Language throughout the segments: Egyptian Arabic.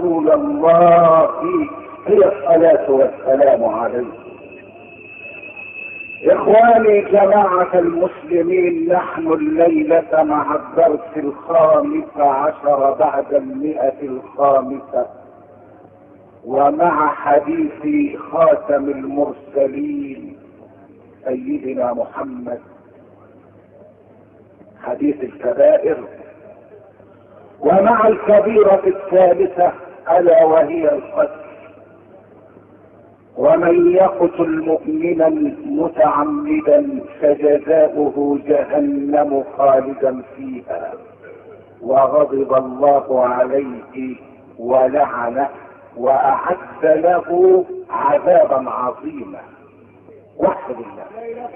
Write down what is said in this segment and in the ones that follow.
رسول الله هي الصلاة والسلام عليه إخواني جماعة المسلمين نحن الليلة مع الدرس الخامس عشر بعد المئة الخامسة ومع حديث خاتم المرسلين سيدنا محمد حديث الكبائر ومع الكبيرة الثالثة ألا وهي القتل ومن يقتل مؤمنا متعمدا فجزاؤه جهنم خالدا فيها وغضب الله عليه ولعنه واعد له عذابا عظيما وحد الله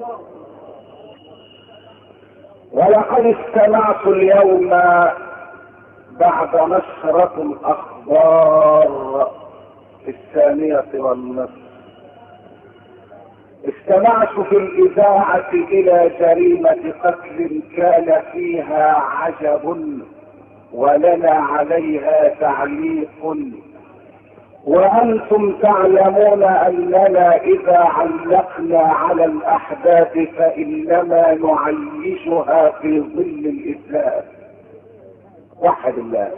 ولقد استمعت اليوم بعد نشرة الأخبار في الثانية والنصف استمعت في الإذاعة إلى جريمة قتل كان فيها عجب ولنا عليها تعليق وأنتم تعلمون أننا إذا علقنا على الأحداث فإنما نعيشها في ظل الإسلام وحد الله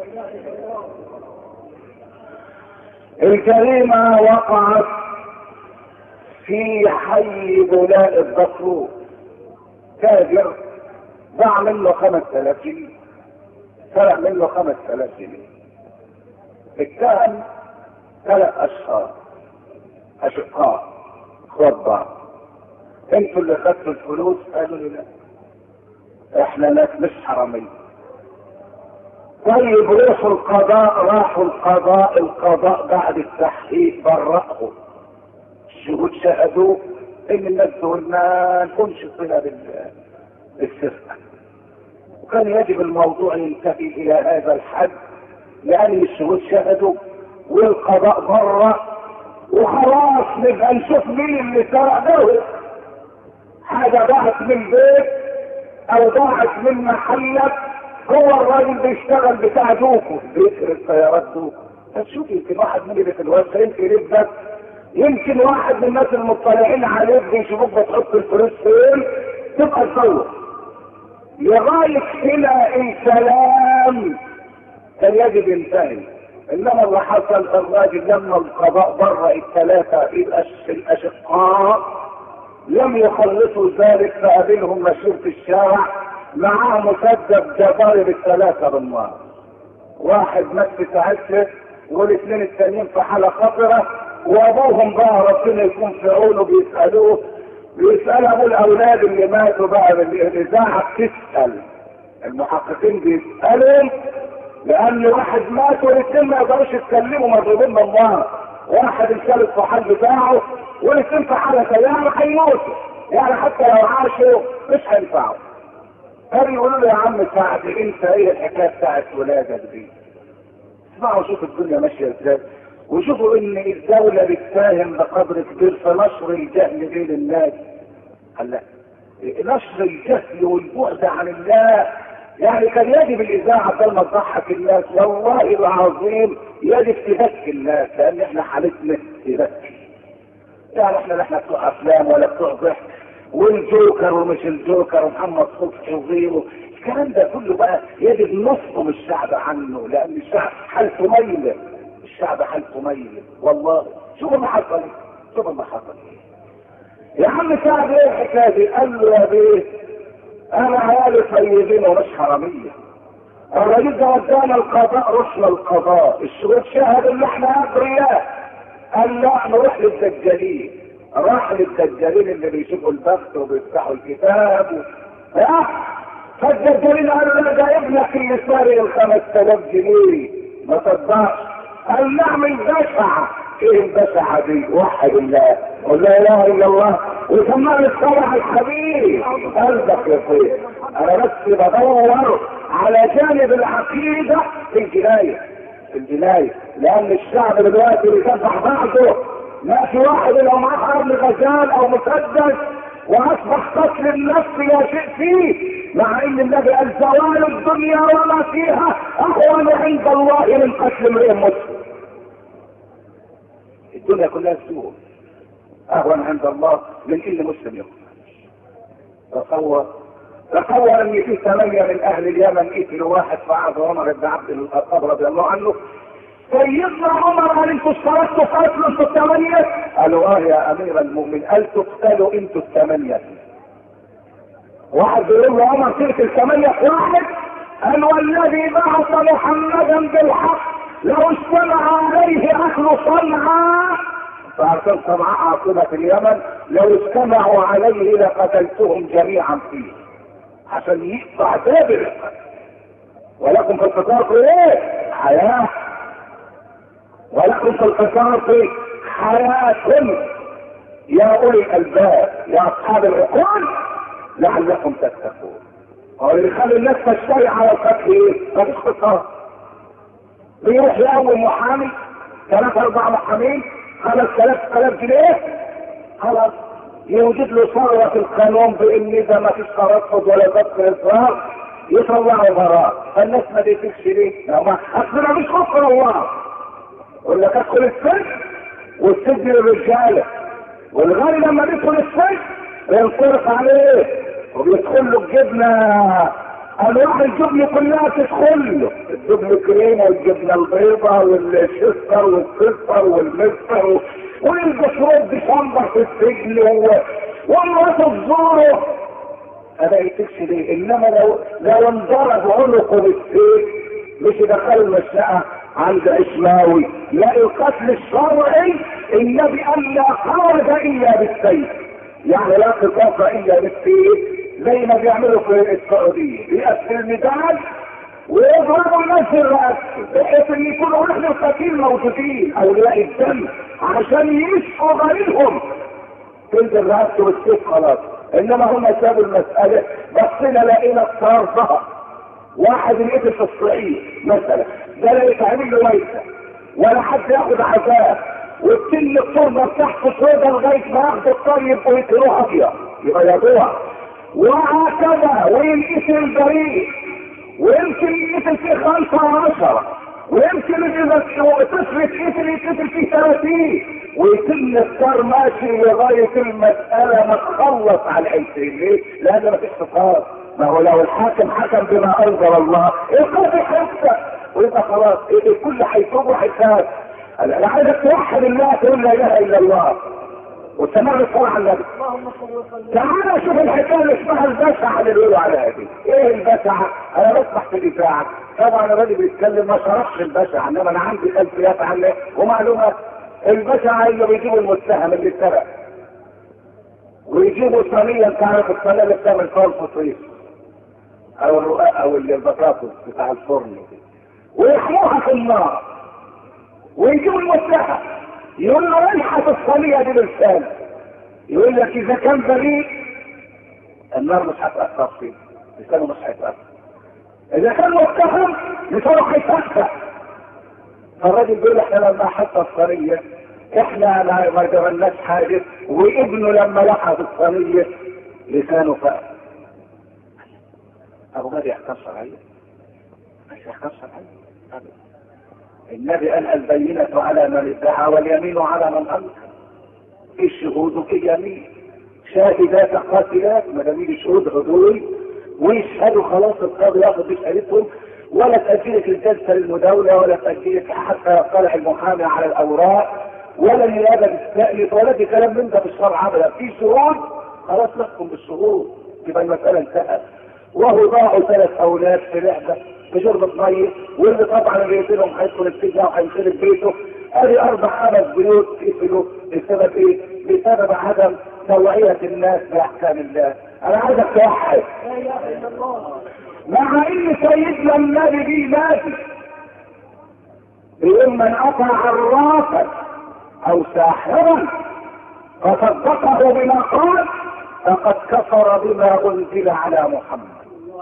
الجريمة وقعت في حي بولاء الدكرور تاجر باع منه خمس آلاف جنيه سرق منه خمس آلاف جنيه اتهم ثلاث اشخاص اشقاء اخوات بعض انتوا اللي خدتوا الفلوس قالوا لي لا احنا ناس مش حراميه طيب روحوا القضاء راحوا القضاء القضاء بعد التحقيق برأهم الشهود شهدوا ان الناس دول ما لهمش صله بالسرقه وكان يجب الموضوع ينتهي الى هذا الحد لان الشهود شهدوا والقضاء بره وخلاص نبقى نشوف مين اللي سرق ده حاجه ضاعت من بيت او ضاعت من محلك هو الراجل بيشتغل بتاع دوكو بيسرق سيارات دوكو هتشوف يمكن واحد من اللي في الوسط يمكن يبدا يمكن واحد من الناس المطلعين عليك بيشوفوك بتحط الفلوس فين تبقى تدور لغايه هنا الكلام كان يجب ينتهي انما اللي حصل الراجل لما القضاء بره الثلاثه الاشقاء لم يخلصوا ذلك فقابلهم مشهور في الشارع معاه مسدس جباري بالثلاثه بالنار واحد مات في ساعتها والاثنين التانيين في حاله خطره وابوهم بقى ربنا يكون في عونه بيسالوه بيسال ابو الاولاد اللي ماتوا بقى الاذاعه بتسال المحققين بيسالوا لان واحد مات والاثنين ما يقدروش يتكلموا مضروبين من النار واحد انشال الصحاب بتاعه والاثنين في حاله سيئه هيموتوا يعني حتى لو عاشوا مش هينفعوا كانوا يقولوا له يا عم سعد انت ايه الحكايه بتاعت ولادك دي اسمعوا شوفوا الدنيا ماشيه ازاي وشوفوا ان الدولة بتساهم بقدر كبير في نشر الجهل بين الناس هلا نشر الجهل والبعد عن الله يعني كان يجب الاذاعه بدل ما تضحك الناس والله العظيم يجب تبكي الناس لان احنا حالتنا تبكي يعني احنا لا احنا بتوع افلام ولا بتوع ضحك والجوكر ومش الجوكر ومحمد صبحي وغيره الكلام ده كله بقى يجب نفصل الشعب عنه لان الشعب حالته ميله الشعب حالته ميله والله شوف اللي حصل شوف اللي حصل يا عم سعد ايه الحكايه دي؟ قال له يا بيه انا عيالي طيبين ومش حراميه الراجل ده ودانا القضاء رحنا القضاء الشهود شهدوا ان احنا اغرياء قال لا نروح للدجالين راح للدجالين اللي بيشوفوا البخت وبيفتحوا الكتاب و... اه فالدجالين قالوا لا ده ابنك اللي سارق ال 5000 جنيه ما صدقش قال نعمل بشعه ايه البشعه دي؟ وحد الله قل لا اله الا الله وسمعني الصبح الخبير قلبك يا سيد انا بس بدور على جانب العقيده في الجنايه في الجنايه لان الشعب دلوقتي بيسبح بعضه ما في واحد لو معاه حرب غزال او مسدس واصبح قتل النفس لا شيء فيه مع ان النبي قال زوال الدنيا وما فيها اهون عند الله من قتل امرئ مسلم الدنيا كلها سوء اهون عند الله من ان مسلم يقتل تصور تصور ان في ثمانية من اهل اليمن قتلوا واحد فعظ عمر بن عبد الخطاب رضي الله عنه سيدنا عمر قال انتوا اشتركتوا في قتل انتوا الثمانية قالوا اه يا امير المؤمن قال تقتلوا انتوا الثمانية واحد بيقول له عمر تقتل ثمانية واحد قال والذي بعث محمدا بالحق لو اجتمع عليه اهل صنعاء فارسل صنعاء عاصمة اليمن لو اجتمعوا عليه لقتلتهم جميعا فيه عشان يقطع دابر ولكم في القصاص ايه؟ حياة ولكم في القصاص حياة يا اولي الالباب يا اصحاب العقول لعلكم تتقون هو اللي يخلي الناس تشتري على القتل ايه؟ مفيش قصاص بيروح لاول محامي ثلاثة اربع محامين خمس ثلاث الاف جنيه خلاص يوجد له ثروة في القانون بان اذا ما فيش ترصد ولا ضبط اصرار يطلعوا براء فالناس ما بيتكش ليه؟ لو ما اصل مش خوف من الله يقول لك ادخل السجن والسجن للرجاله والغني لما بيدخل السجن ينصرف عليه وبيدخل له الجبنه انواع الجبن كلها تدخل له الجبن كريمه والجبنه البيضاء والشستر والسكر والمستر والبشروب بشمبر في السجن ومراته تزوره انا يتكش ليه انما لو لو انضرب عنقه بالسيف مش يدخله المشنقه عند اشماوي لا القتل الشرعي النبي قال لا خرج الا بالسيف يعني لا قصاص الا بالسيف زي ما بيعملوا في السعوديه بيقتل الميدان ويضربوا الناس الرأس بحيث ان يكونوا اهل القتيل موجودين اولياء الدم عشان يشفوا غيرهم تنزل رأسه والسيف خلاص انما هم سابوا المسألة بصينا لقينا الصار ظهر واحد يقتل في الصعيد مثلا ده لا يتعمل له ويسة ولا حد ياخد عذاب والسن التربة تحت سودة لغاية ما ياخدوا الطيب ويكروها ابيض يغيروها وهكذا وينقتل البريء ويمكن يقتل فيه خمسة وعشرة ويمكن اذا طفل يتقتل يتقتل فيه ثلاثين ويتم الصار ماشي لغاية المسألة ما تخلص على العيشين ليه؟ لأن ما فيش فقار ما هو لو الحاكم حكم بما أنزل الله القاضي حتى ويبقى خلاص الكل هيتوب وهيتاب انا عايزك توحد الله تقول لا اله الا الله وسمع الصلاة على النبي تعال شوف الحكايه اللي اسمها البشعه اللي بيقولوا عليها دي ايه البشعه انا بسمح في الاذاعه طبعا الراجل بيتكلم ما شرحش البشعه انما انا عندي خلفيات عنه ومعلومات البشعه اللي بيجيبوا المتهم اللي سرق ويجيبوا صينيه انت عارف الصينيه اللي بتعمل فيها الفطير او الرقاق او البطاطس بتاع الفرن ويحموها في النار ويجيبوا المتهم يقول له الحق الصينيه دي بالسالب يقول لك اذا كان بريء النار مش هتأثر فيه لسانه مش هيتأثر اذا كان متهم لسانه هيتأثر فالراجل بيقول احنا لما حتى الصينية احنا ما جرناش حاجة وابنه لما لحظ الصينية لسانه فأس ابو غادي يحتاج شرعية مش يحتاج شرعية النبي قال البينة على من ادعى واليمين على من انكر في الشهود وفي يمين شاهدات قاتلات ما دام يجي شهود عدول ويشهدوا خلاص القاضي ياخد بشهادتهم ولا تأجيلك الجلسة للمداولة ولا تأجيلك حتى يطلع المحامي على الأوراق ولا النيابة تستأنف ولا في كلام من ده في الشرع أبدا في شهود خلاص نحكم بالشهود يبقى المسألة انتهت وهو ضاعوا ثلاث أولاد في لعبة في شربة مية واللي طبعا اللي يقتلهم هيدخل السجن وهينخرب بيته ادي اربع خمس بيوت يقفلوا بسبب ايه؟ بسبب عدم توعية الناس باحكام الله. انا عايزك توحد. مع ان سيدنا النبي دي ماشي بيقول من اطاع الرافد او ساحرا فصدقه بما قال فقد كفر بما انزل على محمد.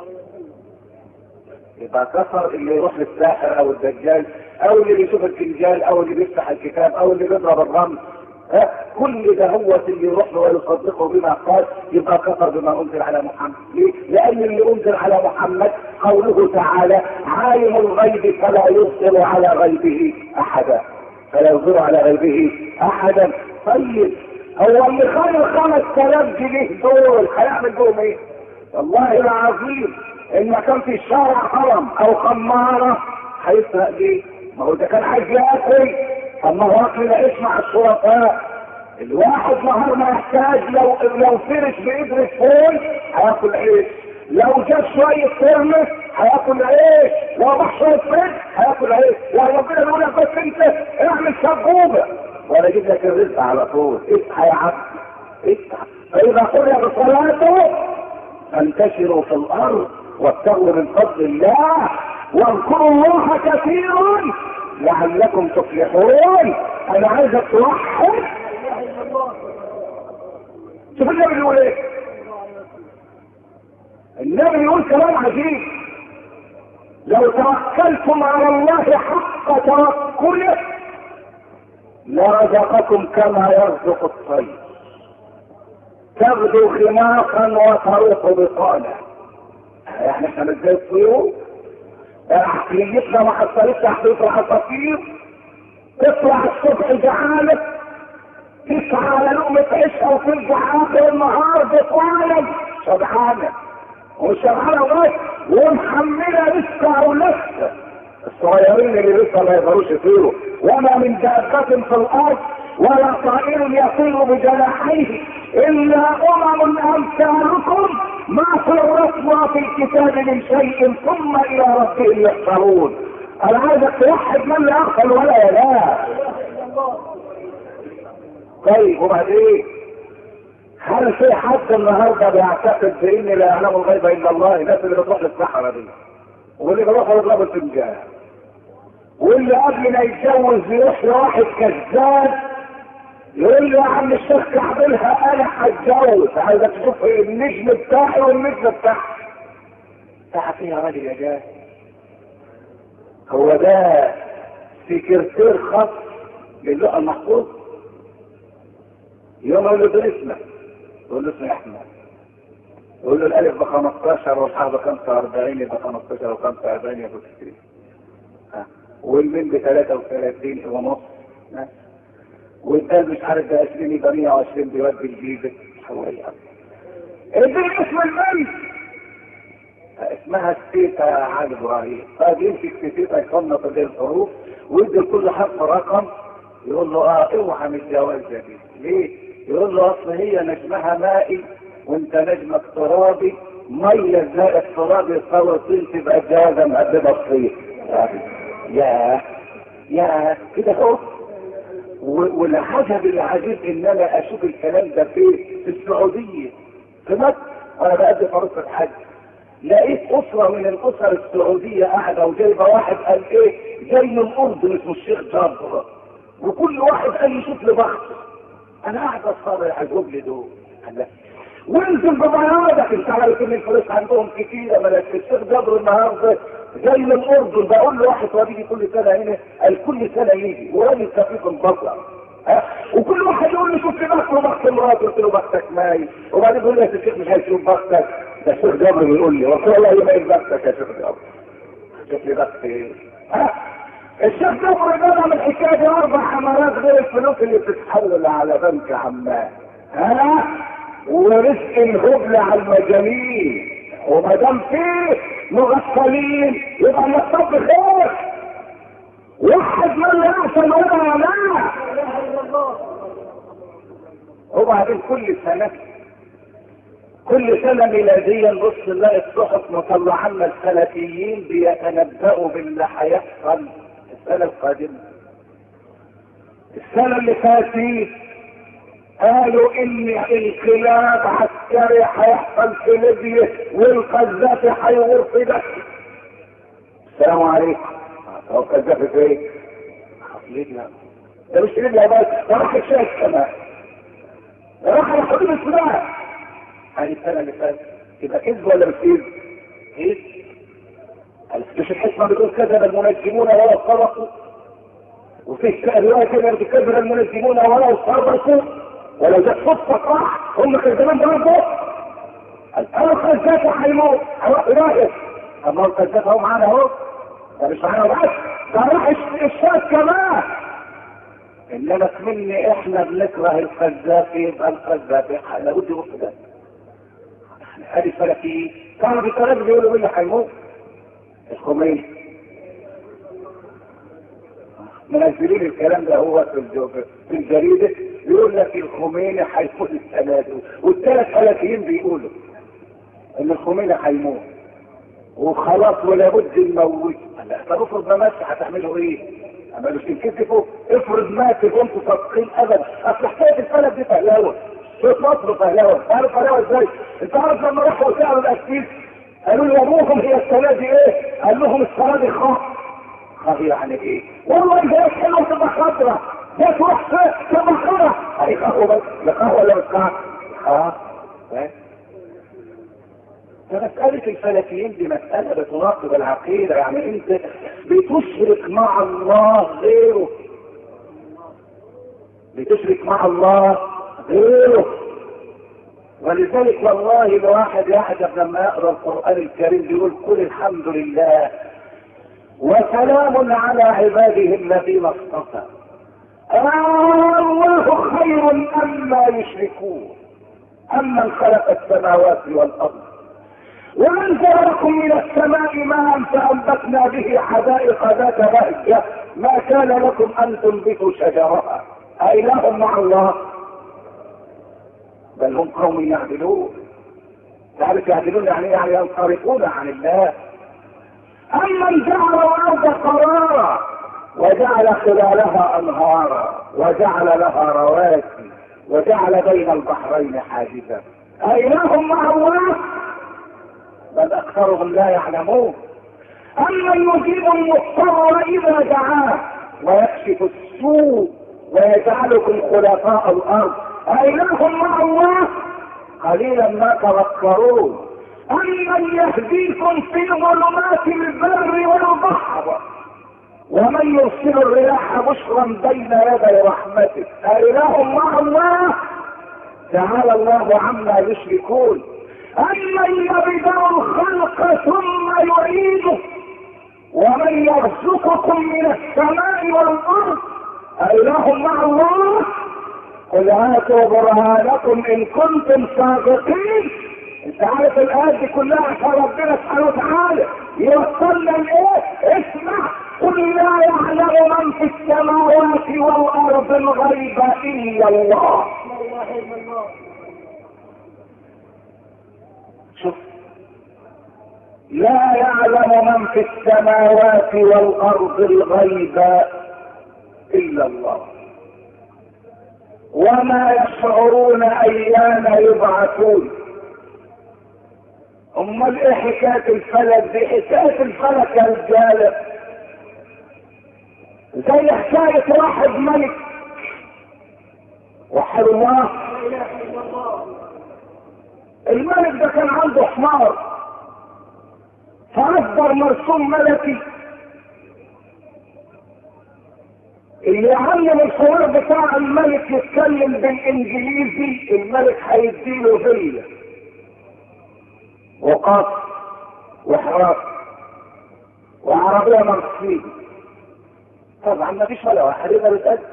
يبقى كفر اللي يروح للساحر او الدجال او اللي بيشوف الفنجان او اللي بيفتح الكتاب او اللي بيضرب الرمل ها كل ده هو اللي يروح له ويصدقه بما قال يبقى كفر بما انزل على محمد ليه؟ لان اللي انزل على محمد قوله تعالى عالم الغيب فلا يبصر على غيبه احدا فلا يظهر على غيبه احدا طيب هو اللي خد الخمس تلاف جنيه دول هيعمل بهم ايه؟ والله العظيم ان ما كان في الشارع حرم او خماره هيسرق ليه؟ ما هو ده كان عايز ياكل طب ما هو اكل العيش مع الشرفاء الواحد نهار ما يحتاج لو لو فرش بقدر فول هياكل عيش لو جاب شوية ترمس هياكل عيش لو راح شوية فج هياكل عيش يعني ربنا بيقول لك بس انت اعمل سبوبة وانا اجيب لك الرزق على طول اصحى يا عبد اصحى فاذا قضي بصلاته فانتشروا في الارض وابتغوا من فضل الله واذكروا الله كثيرا لعلكم تفلحون انا عايزك توحد شوف النبي بيقول ايه النبي بيقول كلام عجيب لو توكلتم على الله حق توكله لرزقكم كما يرزق الطير تغدو خماصا وتروح بطانا يعني احنا مش زي الطيور عقليتنا ما حصلتش عقلية العصافير تطلع الصبح جعانة تسعى على لقمة عيشها وترجع آخر النهار بطانا شبعانة وشبعانة بس ومحملة لسه أو لسه الصغيرين اللي لسه ما يقدروش يطيروا وما من دابة في الأرض ولا طائر يطير بجناحيه إلا أمم أمثالكم ما فرطنا في الكتاب من شيء ثم إلى ربهم يحشرون أنا عايزك توحد من لا يغفل ولا ينام طيب وبعدين هل في حد النهارده بيعتقد بان لا يعلم الغيب الا الله الناس اللي بتروح للصحراء دي واللي بيروحوا يضربوا الفنجان واللي قبل ما يتجوز يروح لواحد كذاب يقول له يا عم الشيخ اعملها انا هتجوز عايزك تشوف النجم بتاعي والنجم بتاعي تعرف ايه يا راجل يا جاي هو ده سكرتير خاص للقى المحفوظ يوم يقول له ده اسمك يقول له اسمي احمد يقول له الالف ب 15 والحاء ب 45 يبقى 15 و 45 يبقى 20 والمين ب 33 ونص والدال مش عارف ده 20 يبقى 120 بيودي الجيزه هو ايه اديني اسم الميت اسمها ستيتا يا علي ابراهيم طيب يمسك في ستيتا يصنف بين الحروف ويدي لكل حرف رقم يقول له اه اوعى من الجواز دي ليه؟ يقول له اصل هي نجمها مائي وانت نجمك ترابي ميه زائد ترابي يساوي طين تبقى جازه مقدمه الصيف يا يا كده اهو والعجب العجيب ان انا اشوف الكلام ده في في السعوديه في مصر وانا بقدم عروس الحج لقيت اسره من الاسر السعوديه قاعده وجايبه واحد قال ايه جاي من الاردن اسمه الشيخ جابر وكل واحد قال يشوف لي بخت انا قاعد اتفرج على الجبل دول وانزل ببياضك انت عارف ان الفلوس عندهم كتيره بلاش الشيخ جابر النهارده جاي من الاردن بقول له واحد وديجي كل سنه هنا قال كل سنه يجي وراجل كفيف البصره ها وكل واحد يقول لي شوف لي بخت وبخت مراتي قلت له بختك ماي وبعدين يقول لي يا الشيخ مش هيشوف بختك ده الشيخ جابر بيقول لي قلت له والله ما بختك يا شيخ جابر شوف لي بخت ايه ها الشيخ جابر جمع من الحكايه دي اربع حملات غير الفلوس اللي بتتحول على بنك عمان ها ورزق الهبل على المجانين وما دام فيه مغفلين يبقى النصاب بخير واحد من لا يحسن ولا لا وبعدين كل سنة كل سنة ميلاديا نبص نلاقي الصحف مطلعة لنا السلفيين بيتنبأوا باللي هيحصل السنة القادمة السنة اللي فاتت قالوا ان انقلاب عسكري هيحصل في ليبيا والقذافي هيغور في ده السلام عليكم هو القذافي في ايه؟ ليبيا ده مش ليبيا بس ده راح الشام كمان ده راح على حدود السودان هذه السنة اللي فاتت يبقى كذب ولا مش كذب؟ كذب مش الحكمة بتقول كذب المنجمون ولا صدقوا وفي روايه كده كبر المنجمون ولو صرفوا ولو جت صدفه راح هم كانوا زمان برضه انا الخزاف هيموت رايح طب ما هو الخزاف اهو معانا اهو ده مش معانا بس ده راح الشاذ كمان انما مني احنا بنكره الخزاف يبقى الخزاف لابد يروح ده ادي الفلكيين كانوا بيترددوا بيقولوا مين اللي هيموت الخميني منزلين الكلام ده هو في الجو- في الجريده يقول لك الخميني هيموت السنه دي والثلاث فلكيين بيقولوا ان الخميني هيموت وخلاص ولا بد نموت لا طب افرض ما ماتش هتعملوا ايه؟ عملوا تنكتفوا افرض مات وانتوا صادقين ابدا اصل حكايه الفلك دي فهلاوه صوت مصر فهلاوه عارف فهلاوه ازاي؟ انت عارف لما راحوا سالوا الاسيس قالوا له ابوهم هي السنه دي ايه؟ قال لهم السنه دي خاص خاص يعني ايه؟ والله ده حلوه تبقى خضراء ده وحشه تبقى خضراء هي قهوه بس لا قهوه ولا مش قهوه؟ اه فاهم؟ فمسألة الفلكيين دي مسألة بتناقض العقيدة يعني انت بتشرك مع الله غيره بتشرك مع الله غيره ولذلك والله الواحد يعجب لما يقرا القرآن الكريم بيقول قل الحمد لله وسلام على عباده الذين اصطفى آه الله خير أما يشركون أمن خلق السماوات والأرض وانزل لكم من السماء ماء فانبتنا به حدائق ذات بهجه ما كان لكم ان تنبتوا شجرها أإله مع الله بل هم قوم يعدلون تعرف يعدلون يعني إيه؟ يعني ينصرفون عن الله أمن جعل الأرض قرارا وجعل خلالها أنهارا وجعل لها رواسي وجعل بين البحرين حاجزا أإله مع الله بل اكثرهم لا يعلمون امن يجيب المضطر اذا دعاه ويكشف السوء ويجعلكم خلفاء الارض أإله مع الله قليلا ما تذكرون أمن يهديكم في ظلمات البر والبحر ومن يرسل الرياح بشرا بين يدي رحمته أإله مع الله تعالى الله عما يشركون أمن يبدأ الخلق ثم يعيده ومن يرزقكم من السماء والأرض أإله مع الله قل هاتوا برهانكم إن كنتم صادقين انت عارف الآيات دي كلها عشان ربنا سبحانه وتعالى يوصلنا لإيه؟ اسمع قل لا يعلم من في السماوات والأرض الغيب إلا الله شوف لا يعلم من في السماوات والارض الغيب الا الله وما يشعرون ايان يبعثون امال ايه حكايه الفلك دي حكايه الفلك يا رجاله زي حكايه واحد ملك وحد الله الملك ده كان عنده حمار فأصدر مرسوم ملكي اللي يعلم الحوار بتاع الملك يتكلم بالانجليزي الملك هيديله فيلا وقصر وحراس وعربية مرسيدس طبعا ما فيش ولا واحد يقدر يتقدم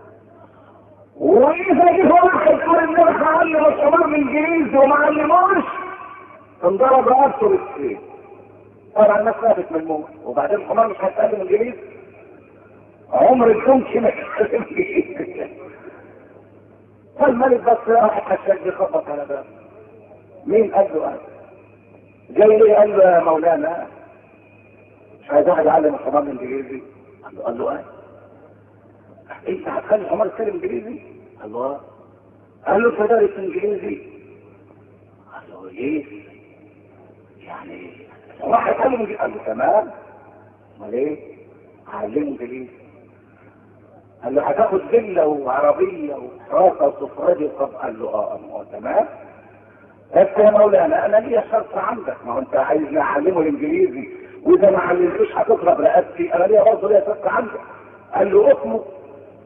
واذا جه واحد قال ان انا هعلم الحمار الانجليزي وما علموش انضرب راسه بالسيف طبعا الناس خافت من الموت وبعدين الحمار مش هيتكلم انجليزي عمر الدنك ما يتكلم انجليزي فالملك بس راح الحشاش خبط على باب مين قال له قال جاي ليه قال له يا مولانا مش عايز واحد يعلم الحمار الانجليزي قال له قال له قال انت هتخلي الحمار يتكلم انجليزي؟ قال له اه قال له انت دارس انجليزي؟ قال له ايه؟ يعني واحد قال له انجليزي قال له تمام امال ايه؟ هعلمه انجليزي قال له هتاخد فيلا وعربيه وحراسه وسفرجي طب قال له اه ما هو تمام بس يا مولانا انا ليا شرط عندك ما هو انت عايزني اعلمه الانجليزي واذا ما علمتوش هتضرب رقبتي انا ليا برضه ليا شرط عندك قال له اطلب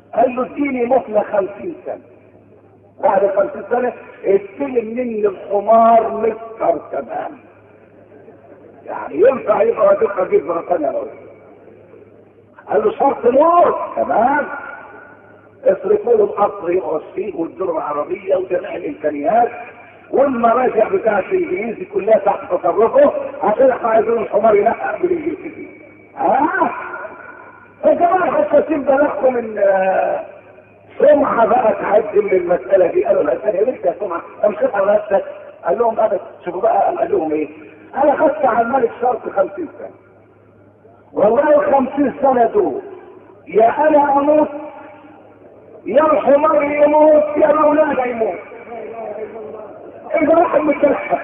قال له اديني مهله 50 سنه بعد 50 سنه استلم مني الحمار متر تمام يعني ينفع يبقى وديقه جيب بريطانيا لو قال له شرط موت تمام اصرفوا له القصر يقعد فيه والدور العربيه وجميع الامكانيات والمراجع بتاعت الانجليزي كلها تحت تصرفه عشان احنا عايزين الحمار ينقق بالانجليزي ها يا جماعه حساسين بالكم ان سمعه بقى تقدم للمساله دي قالوا لا ثانيه لسه يا سمعه امسك على نفسك قال لهم ابدا شوفوا بقى قال لهم ايه انا خدت على الملك شرط 50 سنه والله ال 50 سنه دول يا انا اموت يا الحمار يموت يا مولانا يموت اذا واحد متلحق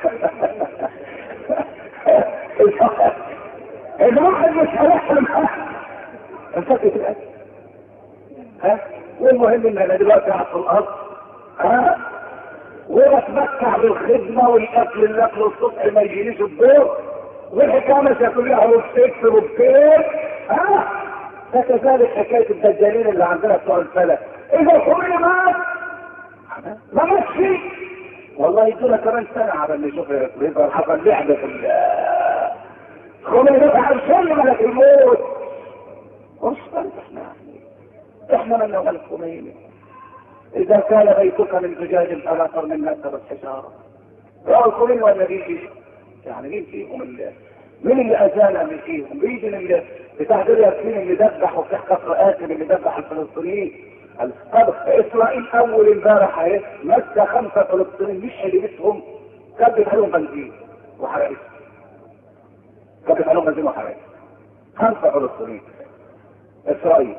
اذا واحد مش هيحلم انفكت الاكل ها والمهم ان انا دلوقتي قاعد في الارض ها وبتمتع بالخدمه والاكل اللي اكله الصبح ما يجيليش الدور والحكايه ماشيه كلها وبسكس وبكير ها فكذلك حكايه الدجالين اللي عندنا بتوع الفلك اذا كل مات ما ماتش والله يدونا كمان سنه على اللي يشوف يظهر حصل لعبه في خلينا دفع الشر ملك الموت وش احنا احنا من ملك خميني اذا كان بيتك من زجاج فلا تر من نكتب الحجاره راى الخميني ولا بيجي يعني مين فيهم اللي مين اللي اذانا اللي فيهم بيجي اللي بتاع دول ياسين اللي دبح وفتح كفر قاتل اللي دبح الفلسطينيين طب اسرائيل اول امبارح اهي مسك خمسه فلسطينيين مش اللي بيتهم كبت عليهم بنزين وحرقتهم كبت عليهم بنزين وحرقتهم خمسه فلسطينيين اسرائيل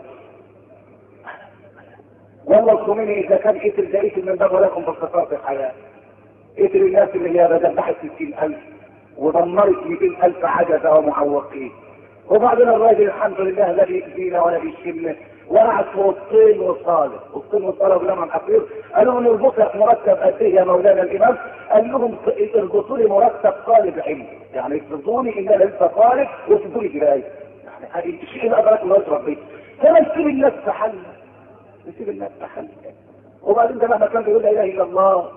والله الخميني اذا كان قتل ده قتل من باب ولكم باختصار في الحياه قتل الناس اللي هي ذبحت 60000 ودمرت 200000 عجزه ومعوقين وبعدين الراجل الحمد لله لا بيأذينا ولا بيشتمنا وقعد في وسطين وصالح وسطين وصالح ولما حفيظ قالوا له اربط لك مرتب قد ايه يا مولانا الامام قال لهم اربطوا لي مرتب طالب علم يعني افرضوني ان انا لسه طالب وافرضوا لي جبايه يعني الشيء اللي ادرك الله ربي فما تسيب الناس في حالها تسيب الناس في حالها وبعدين ده مهما كان بيقول لا اله الا الله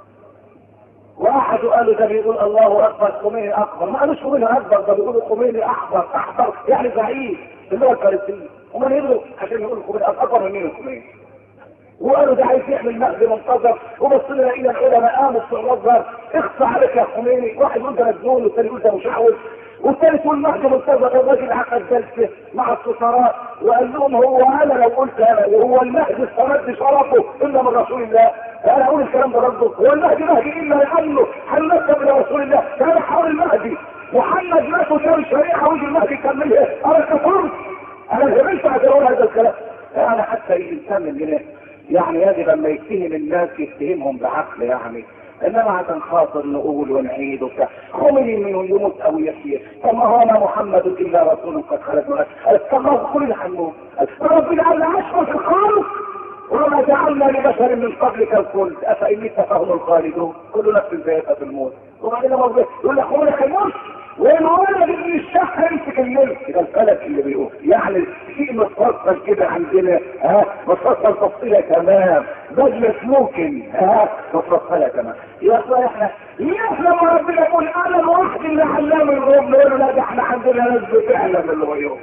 واحد قالوا ده بيقول الله اكبر خميني اكبر ما قالوش خميني اكبر ده بيقولوا خميني احبر احبر يعني زعيم اللي هو الفلسطيني هم يقولوا عشان يقولوا خميني اكبر من مين الخميني وقالوا ده عايز يعمل مهد منتظر وبصينا لقينا العلماء قاموا في الازهر اخفى عليك يا خميني واحد يقول ده مجنون والثاني يقول ده مشعوذ والثالث يقول مهد منتظر الراجل عقد جلسه مع السفراء وقال لهم هو انا لو قلت انا وهو المهد استمد شرفه الا من رسول الله انا اقول الكلام ده برضه هو المهدي مهدي الا لانه حنكب لرسول الله كان حول المهدي محمد مات وساب الشريعه ويجي المهدي يكملها انا كفرت انا هربت عشان اقول هذا الكلام انا حتى الانسان مننا يعني يجب لما يتهم الناس يتهمهم بعقل يعني انما عشان خاطر نقول ونعيد وبتاع خمني من يموت او يحيى فما هو ما محمد الا رسول قد خلت من الله كل اللي حنوه رب اجعلنا عشرة في الخالق وما جعلنا لبشر من قبلك الخلد افان مت فهم الخالدون كل نفس ذائقه الموت وبعدين لما يقول لك هو لك الموت وين ولد ابن الشح يمسك الملك ده الفلك اللي بيقول يعني شيء متفصل كده عندنا ها متفصل تفصيله تمام بدلة ممكن ها متفصله تمام يا اخوان احنا ليه احنا لما ربنا يقول انا الواحد اللي علام الغيوب نقول له لا ده احنا عندنا ناس بتعلم الغيوب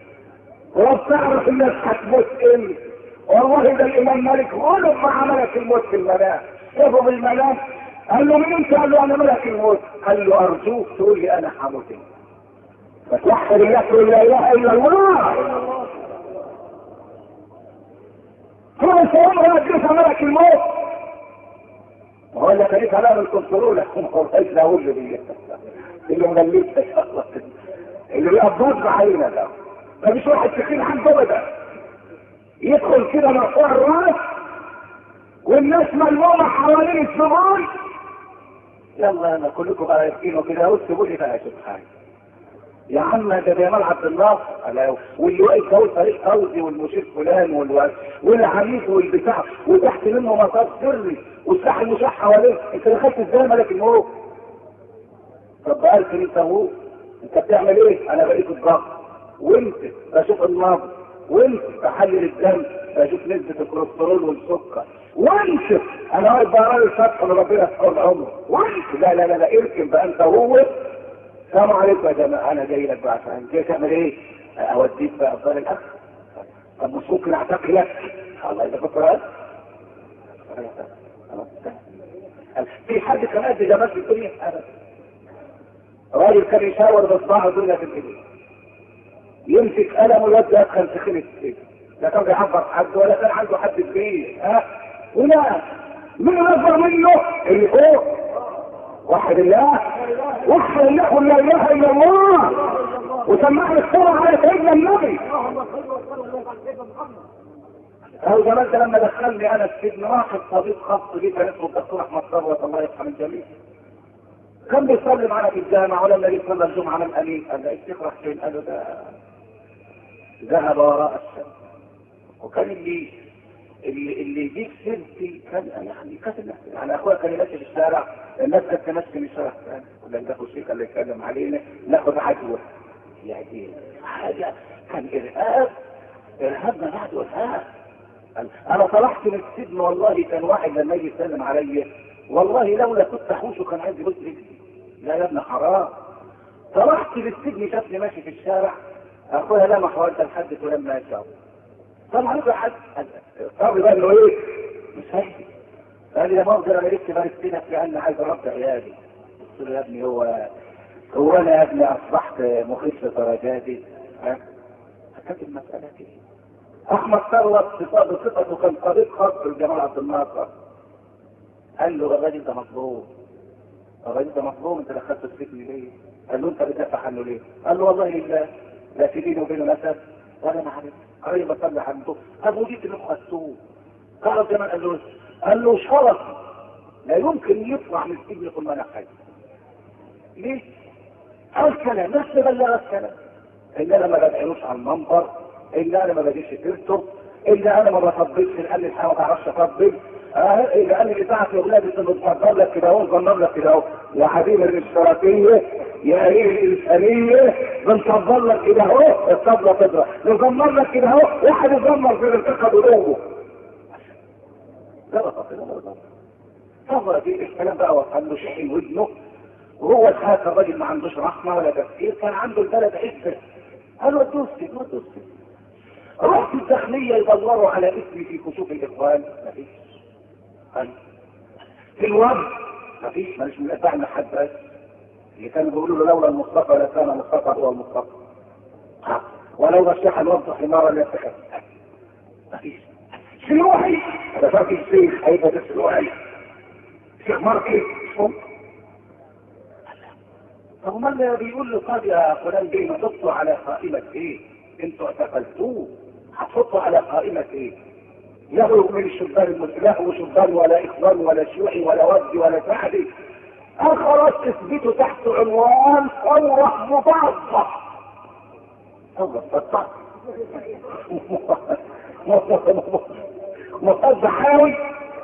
وبتعرف الناس هتموت امتى والله ده الامام مالك غلب مع ملك الموت في المنام شافه بالمنام قال له مين انت؟ قال له انا ملك الموت قال له ارجوك تقول لي انا هموت فتوحد الله تقول لا اله الا الله كل سيوم يجلس ملك الموت وهو اللي كانت على الكنترول هو ليس هو اللي بي اللي مغلبت اللي بيقضوك بعينه ده مفيش واحد تخين عنده ابدا يدخل كده مرفوع الراس والناس ملمومه حوالين الزبون يلا انا كلكم بقى يسكنوا كده اهو سيبوا لي بقى اشوف حاجه يا عم ده جمال عبد الناصر واللي واقف اهو فريق فوزي والمشير فلان والو... والعميد والبتاع وتحت منه مطار سري والساحه المشاح حواليه انت دخلت ازاي ملك الموت طب بقى انت اهو انت بتعمل ايه؟ انا بقيت الضغط وانت بشوف النبض وانت بحلل الدم اشوف نسبه الكوليسترول والسكر وانشف انا واقف بقى راجل فتح ربنا في طول عمره وانشف لا لا لا لا اركن بقى انت وهو السلام عليكم يا جماعه انا جاي لك بقى عشان جاي تعمل ايه؟ اوديك بقى افضل الاخ طب مش ممكن اعتقي لك الله اذا كنت رأيت في حد كان قد جمال في الدنيا ابدا راجل كان يشاور بصباعه الدنيا في الايدين يمسك قلم والواد يدخل في خيمه السجن لا كان بيعبر حد ولا كان عنده حد كبير ها ولا مين اكبر منه اللي فوق وحد الله وحد الله قل لا اله الا الله وسمعنا الصلاه على سيدنا النبي هو زمان ده لما دخلني انا السجن واحد طبيب خاص بيه كان اسمه الدكتور احمد ثروت الله يرحم الجميع كان بيصلي معانا في الجامع ولما جه صلى الجمعه من الامين قال له الشيخ راح فين؟ قال له ده ذهب وراء الشمس وكان اللي اللي اللي يجيك سيرتي كان يعني كان يعني اخويا كان ماشي في الشارع الناس كانت ماشيه في الشارع الثاني ولا ناخد شيخ اللي يتكلم علينا ناخد عدوى يعني حاجه كان ارهاب ارهابنا بعد ارهاب انا طلعت من السجن والله كان واحد لما يجي يسلم عليا والله لولا كنت احوشه كان عندي بص رجلي لا يا ابن حرام طلعت للسجن شافني ماشي في الشارع اخويا لمح وانت الحدث ولما يشاء طبعا يبقى حد الصبر بقى انه ايه مش هيجي قال لي يا منظر انا لسه باركتنا في ان عايز اربي عيالي قلت له يا ابني هو هو انا يا ابني اصبحت مخيف لدرجاتي ها فكانت المساله كده احمد ثروت بصفته كان طبيب خاص بالجمال عبد الناصر قال له الراجل ده مظلوم الراجل ده مظلوم انت دخلت السجن ليه؟ قال له انت بتدافع عنه ليه؟ قال له والله لا لا في بيني وبينه نسب ولا انا عارف قريب بصلي عنده ابو جيت انه خدتوه قال زمان قال له قال له شرف لا يمكن يطلع من السجن يقول ما انا حي ليه؟ قال كلام نفس بلغ الكلام ان انا ما بدعيلوش على المنبر ان انا ما بديش سيرته ان انا ما بطبلش قال لي الحياه ما تعرفش اطبل اه اللي قال لي الاذاعه في اولادي انت بتصدر لك كده اهو بنصدر لك كده اهو يا حبيبي الاشتراكيه يا ايه الانسانيه بنصدر لك كده اهو الطبله تضرب نزمر لك كده اهو واحد يزمر في الارتقاء بلوغه صبر دي الكلام بقى وصل له شيء ودنه وهو الحاكم الراجل ما عندوش رحمه ولا تفكير كان عنده البلد عزه قالوا ادوسي ما ادوسي رحت الداخلية يدوروا على اسمي في كشوف الإخوان مفيش في الوضع مفيش ماليش من أتباعنا حد بس اللي كانوا بيقولوا له لولا المصطفى لكان المصطفى هو المصطفى ولو رشح الوضع حمارا ليتخذ مفيش سلوحي هذا فاكر الشيخ هيبقى ده سلوحي شيخ ماركي مش ممكن طب ما بيقول له طب يا فلان جاي ما تحطوا على قائمة ايه؟ انتوا اعتقلتوه هتحطوا على قائمة ايه؟ له من الشبان المسلم له شبان ولا اخوان ولا شيوعي ولا وفدي ولا سعدي خلاص اثبتوا تحت عنوان ثورة مضادة ثورة مضادة مضادة حاوي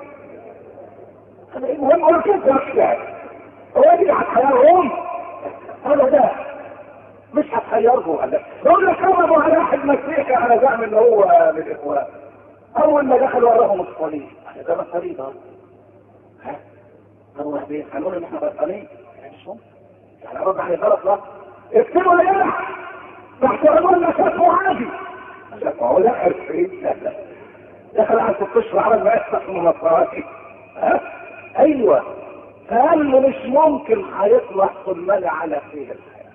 المهم هو كيف نفسه هو يجي على الحياة هذا ده مش هتخيرهم قال لك يقول لك كرموا على واحد مسيحي على زعم ان هو من الاخوان اول ما دخل وراهم الصليب ده ما الصليب اهو ها هو ايه هنقول ان احنا بطلين مش هم يعني رد على غلط لا اكتبوا يا جدع تحت عنوان شافوا عادي شافوا هو دخل فين دخل على القشر عمل ما يفتح من الصلاه ها ايوه قال له مش ممكن هيطلع صلمال على خير الحياه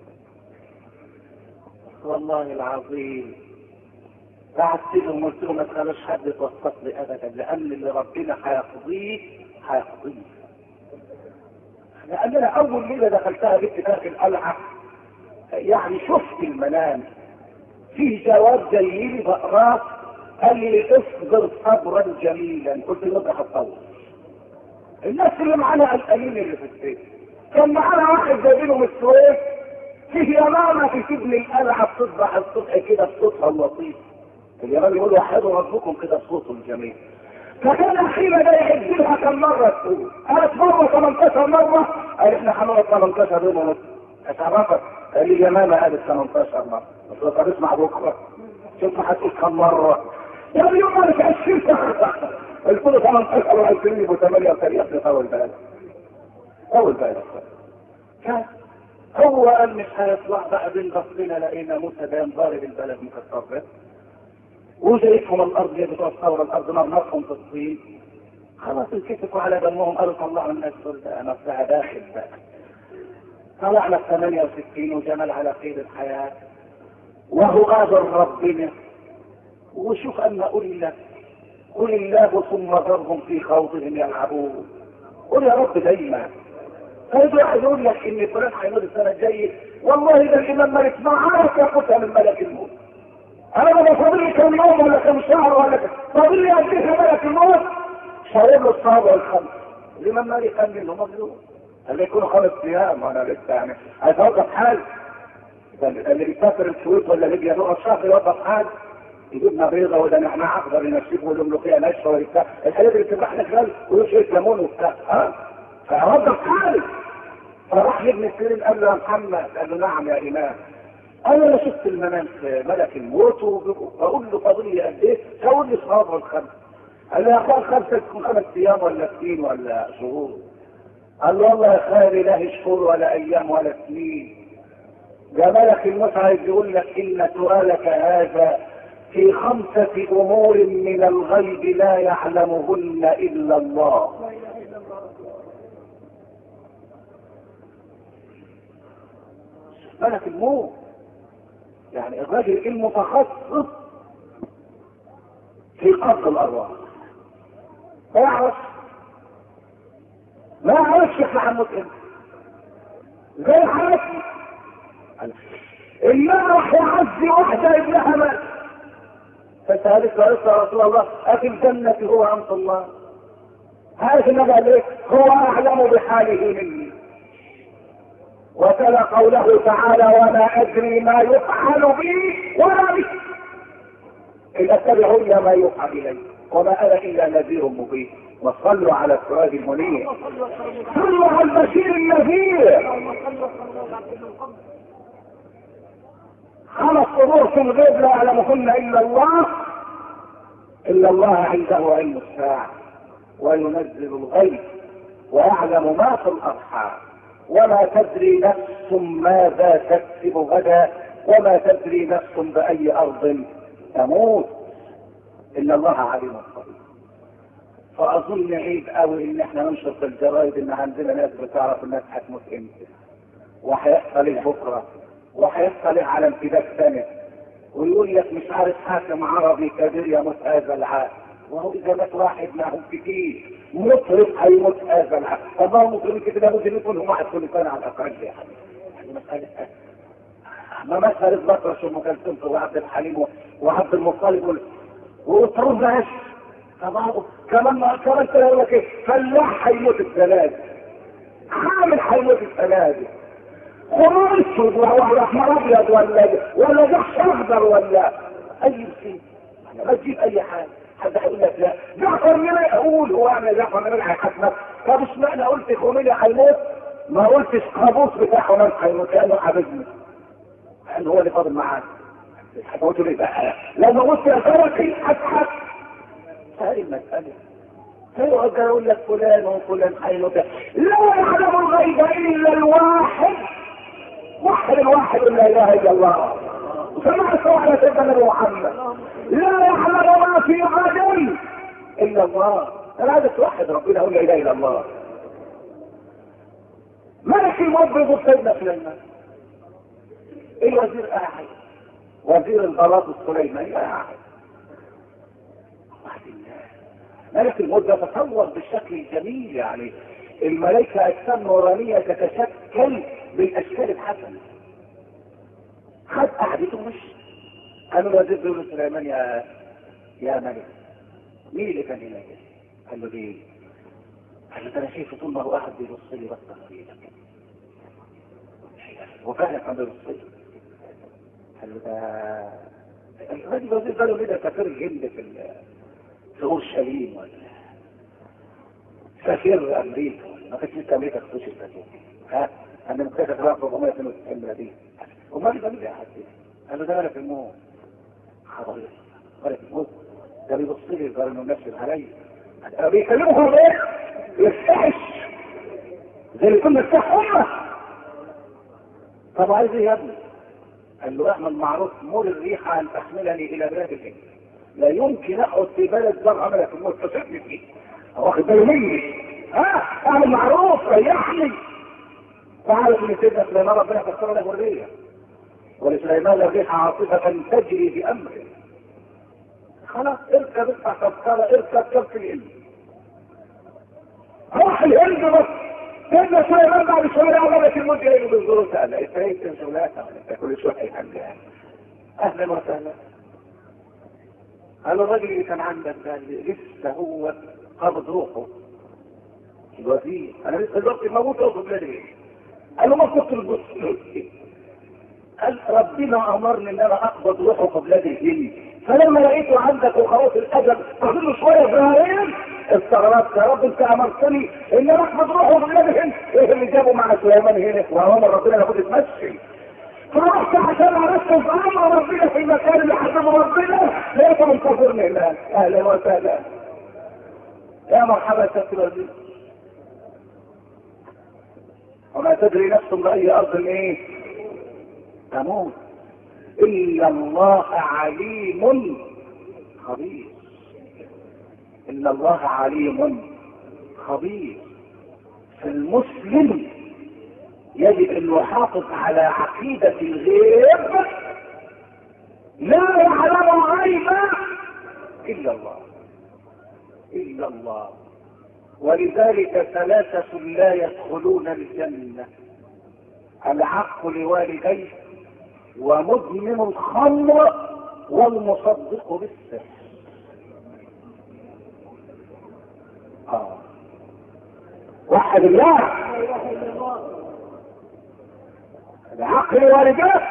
والله العظيم بعت لهم قلت لهم ما تخلوش حد يتوسط لي ابدا لان اللي ربنا هيقضيه هيقضيه لان انا اول ليله دخلتها بنت داخل القلعه يعني شفت المنام فيه جواب جاي لي بقراه قال لي اصبر صبرا جميلا قلت له ده هتطول الناس اللي معانا القليل اللي في السجن كان معانا واحد جايبينه من السويس فيه يمامة في سجن القلعة بتصبح الصبح كده بصوتها اللطيف اليمام يقول وحدوا ربكم كده بصوته الجميل فكان الحيلة ده يحجلها كم مرة تقول قالت مرة 18 مرة قال احنا هنقعد 18 يوم ونص اتعرفت قال لي يمامة قالت 18 مرة بس طب اسمع بكرة شوف هتقول كم مرة طب يوم مالك 20 سنه قلت له 18 و20 يبقوا 38 طول بالك طول بالك كان هو قال مش هيطلع بقى بين بصرنا لقينا موسى ده ضارب البلد مكسر وجايتهم الارض هي بتوع الثوره الارض مرمطهم في الصين خلاص انكتفوا على دمهم قالوا طلعوا الناس دول ده نفسها داخل بقى طلعنا في 68 وجمال على قيد الحياه وهو قادر ربنا وشوف ان اقول لك قل الله ثم ذرهم في خوضهم يلعبون قل يا رب دايما فيجي واحد يقول لك ان فلان هيموت السنه الجايه والله ده الامام مالك ما عرف ياخدها من ملك الموت انا ما فاضل لي كم يوم ولا كم شهر ولا كم فاضل لي قد ايه ملك الموت شاور له الصحابه الخمس الامام مالك قال منه مظلوم قال لي يكونوا خمس ايام وانا لسه يعني عايز اوقف حال اللي بيسافر الكويت ولا ليبيا يقعد شهر يوقف حال يجيبنا بيضه وده نعناع اخضر ينشفه والملوخيه ناشفه وبتاع الحاجات اللي بتفتح لك غل ويشرب ليمون وبتاع ها فوقف حالي فراح لابن سيرين قال له يا محمد قال له نعم يا امام انا لا شفت المنام في ملك الموت وبقول له فاضل لي قد ايه؟ سوي لي صابر الخمس قال له يا اخوان خمسه تكون خمس ايام ولا سنين ولا شهور قال له والله يا خالي لا شهور ولا ايام ولا سنين ده ملك الموت عايز يقول لك ان سؤالك هذا في خمسة أمور من الغيب لا يعلمهن إلا الله ملك الموت يعني الراجل المتخصص في قبض الأرواح ما يعرفش ما يعرفش احنا هنموت امتى زي حالتي إنما راح يعزي واحدة ابنها مات فسألت يا رسول الله أفي الجنة هو أنت الله هذا النبي قال ايه هو أعلم بحاله مني وتلا قوله تعالى وما أدري ما يفعل بي ولا بي إن أتبع إلا ما يوحى إلي وما أنا إلا نذير مبين وصلوا على السراج المنير صلوا على البشير النذير خمس امور في الغيب لا يعلمهن الا الله الا الله عنده علم الساعه وينزل الغيب ويعلم ما في الارحام وما تدري نفس ماذا تكسب غدا وما تدري نفس باي ارض تموت ان الله عليم خبير فاظن عيب قوي ان احنا ننشر في الجرايد ان عندنا ناس بتعرف الناس هتموت امتى وهيحصل ايه بكره وهيحصل ايه على امتداد سنه ويقول لك مش عارف حاكم عربي كبير يموت هذا العام وهو اذا مات واحد معهم كتير مطرب هيموت هذا العام طب ما هو مطربين كتير لابد ان يكون واحد كل سنه على الاقل يا حبيبي يعني مساله ما مساله بطرش ام كلثوم وعبد الحليم وعبد المطلب وطرود ماشي طبعا كمان كمان يقول لك ايه فلاح هيموت الثلاثه حامل هيموت الثلاثه خمار اسود ولا احمر ابيض ولا ولا جحش اخضر ولا اي شيء ما تجيب اي حاجه حد هيقول لك لا جعفر منى اقول هو انا جعفر منى هيحاسبك طب اشمعنى قلت خميني هيموت ما قلتش قابوس بتاع حمام هيموت لانه حبيبني لانه هو اللي فاضل معاك هتقول لي بقى لما قلت يا تركي هضحك هذه المساله فيقعد يقول لك فلان وفلان هيموت لا يعلم الغيب الا الواحد وحد الواحد لا اله الا الله سمعت على سيدنا محمد لا يعلم ما في غد الا الله انا عايز توحد ربنا اقول لا اله الا الله ملك الموت بيقول سيدنا سليمان الوزير قاعد وزير البلاط السليماني قاعد ملك الموت ده تصور بالشكل الجميل يعني الملائكة أجسام نورانية تتشكل بالأشكال الحسنة خد قعدته مش قال له الوزير بيقول سليمان يا يا ملك مين اللي كان هنا كده؟ قال له ليه؟ قال له ده انا شايفه طول ما هو قاعد بيبص لي بصه غريبه كده وفعلا كان بيبص لي قال له ده الراجل الوزير قال له ليه ده سفير الهند في في اورشليم ولا سفير امريكا ما كانتش لسه امريكا تخش السفير ها انا مكتشف في 492 دي امال ده مين يا حد قال له ده ملك الموت خبر ملك الموت ده بيبص لي قال انه نفس عليا بيكلمهم ايه؟ يفتحش زي اللي كنا نفتح امه طب عايز ايه يا ابني؟ قال له اعمل معروف مر الريح ان تحملني الى بلاد الهند لا يمكن اقعد في بلد ضر عملك الموت تسيبني فيه واخد بالي مني ها اعمل معروف ريحني فعل ابن سيدنا سليمان ربنا فسر له الريح ولسليمان الريح عاصفة تجري بأمره خلاص اركب ادفع تذكرة اركب كم في الهند روح الهند بس سيدنا سليمان بعد شوية عملت المدة اللي بيزوروا سألة انت ايه تنزلاتها انت كل شوية هيحلها اهلا وسهلا قال الراجل اللي كان عندك ده اللي لسه هو قبض روحه الوزير انا لسه دلوقتي موجود اقصد ليه قال له ما كنت تبص قال ربنا امرني ان انا اقبض روحه في بلاد الهند فلما لقيته عندك وخلاص الاجل فاضل له شويه صغيرين استغربت يا رب انت امرتني ان انا اقبض روحه في بلاد الهند ايه اللي جابه مع سليمان هنا وامر ربنا لابد تمشي فرحت عشان اركز امر ربنا في المكان اللي حسبه ربنا لقيته منتظرني هناك اهلا وسهلا يا مرحبا يا سيدي الوزير وما تدري نفس بأي أرض إيه تموت إلا الله عليم خبير إن الله عليم خبير فالمسلم يجب أن يحافظ على عقيدة الغيب لا يعلم غيبا إلا الله إلا الله ولذلك ثلاثة لا يدخلون الجنة العق لوالديه ومدمن الخمر والمصدق بالسحر آه. وحد الله العق لوالديه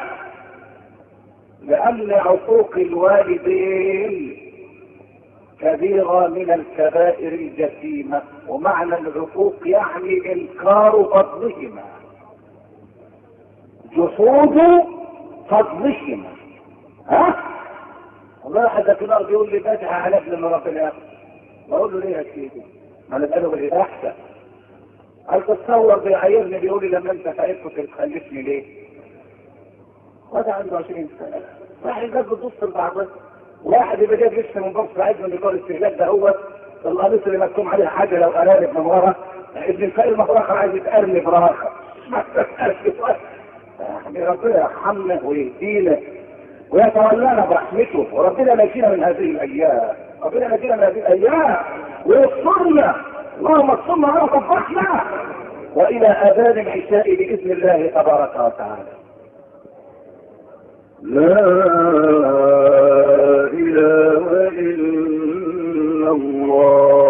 لأن عقوق الوالدين كبيرة من الكبائر الجسيمة ومعنى العقوق يعني انكار فضلهما جحود فضلهما ها والله حد في الارض يقول لي بدعة على ابن ربنا ياخذ بقول له ليه يا سيدي؟ ما انا قاله بالايه احسن قال تتصور بيعايرني بيقول لي لما انت تعبت كنت تخلفني ليه؟ وده عنده 20 سنه واحد جاب بتبص لبعضها واحد يبقى جايب لسه من بص عايز من ديكور الاستهلاك ده هو القميص اللي مكتوب عليه حاجه لو ارانب من ورا ابن الفقير مفرخه عايز يتقرني براخه يعني ربنا يرحمنا ويهدينا ويتولانا برحمته وربنا نجينا من هذه الايام ربنا نجينا من هذه الايام ويسترنا اللهم استرنا ولا تفضحنا والى اذان العشاء باذن الله تبارك وتعالى لا إله إلا الله